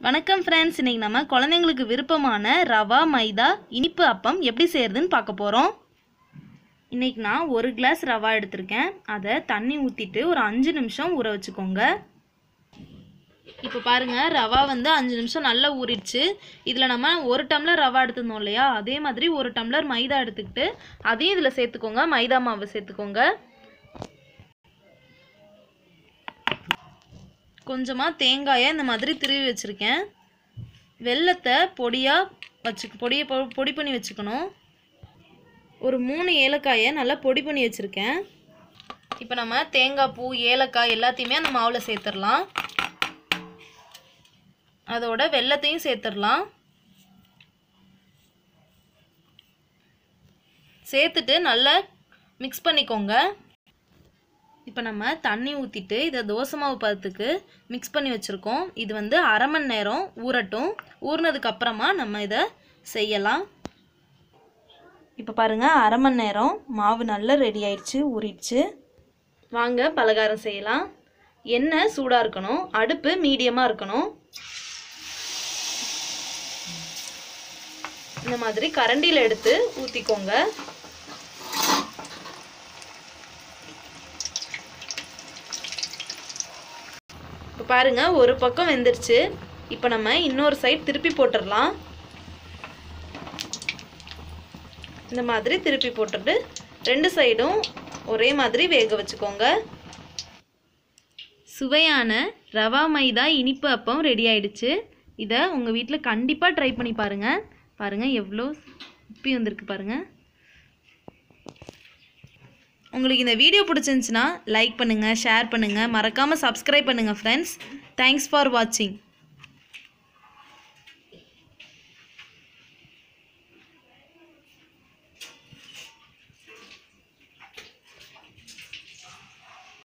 வணக்கம் ஃப்ரெண்ட்ஸ் இன்னைக்கு நம்ம குழந்தைங்களுக்கு விருப்பமான ரவா மைதா இனிப்பு அப்பம் எப்படி செய்யறதுன்னு பார்க்க போகிறோம் இன்னைக்கு நான் ஒரு கிளாஸ் ரவா எடுத்திருக்கேன் அதை தண்ணி ஊற்றிட்டு ஒரு அஞ்சு நிமிஷம் ஊற வச்சுக்கோங்க இப்போ பாருங்க ரவா வந்து அஞ்சு நிமிஷம் நல்லா ஊறிடுச்சு இதில் நம்ம ஒரு டம்ளர் ரவா எடுத்திருந்தோம் இல்லையா அதே மாதிரி ஒரு டம்ளர் மைதா எடுத்துக்கிட்டு அதையும் இதில் சேர்த்துக்கோங்க மைதா மாவு சேர்த்துக்கோங்க கொஞ்சமாக தேங்காயை இந்த மாதிரி திருவி வச்சுருக்கேன் வெல்லத்தை பொடியாக வச்சு பொடியை பொ பொடி பண்ணி வச்சுக்கணும் ஒரு மூணு ஏலக்காயை நல்லா பொடி பண்ணி வச்சுருக்கேன் இப்போ நம்ம தேங்காய் பூ ஏலக்காய் எல்லாத்தையுமே அந்த மாவில் சேர்த்துடலாம் அதோட வெல்லத்தையும் சேர்த்துடலாம் சேர்த்துட்டு நல்லா மிக்ஸ் பண்ணிக்கோங்க இப்போ நம்ம தண்ணி ஊற்றிட்டு இதை தோசை மாவு பதத்துக்கு மிக்ஸ் பண்ணி வச்சுருக்கோம் இது வந்து அரை மணி நேரம் ஊறட்டும் ஊறினதுக்கு அப்புறமா நம்ம இதை செய்யலாம் இப்போ பாருங்கள் அரை மணி நேரம் மாவு நல்லா ரெடி ஆயிடுச்சு ஊறிடுச்சு வாங்க பலகாரம் செய்யலாம் எண்ணெய் சூடாக இருக்கணும் அடுப்பு மீடியமாக இருக்கணும் இந்த மாதிரி கரண்டியில் எடுத்து ஊற்றிக்கோங்க இப்போ பாருங்க ஒரு பக்கம் வெந்துருச்சு இப்போ நம்ம இன்னொரு சைடு திருப்பி போட்டுடலாம் இந்த மாதிரி திருப்பி போட்டுட்டு ரெண்டு சைடும் ஒரே மாதிரி வேக வச்சுக்கோங்க சுவையான ரவா மைதா இனிப்பு அப்பம் ரெடி ஆயிடுச்சு இதை உங்கள் வீட்டில் கண்டிப்பாக ட்ரை பண்ணி பாருங்கள் பாருங்கள் எவ்வளோ உப்பி வந்திருக்கு பாருங்கள் உங்களுக்கு இந்த வீடியோ பிடிச்சிருந்துச்சுன்னா லைக் பண்ணுங்கள் ஷேர் பண்ணுங்கள் மறக்காமல் சப்ஸ்கிரைப் பண்ணுங்கள் ஃப்ரெண்ட்ஸ் தேங்க்ஸ் ஃபார் வாட்சிங்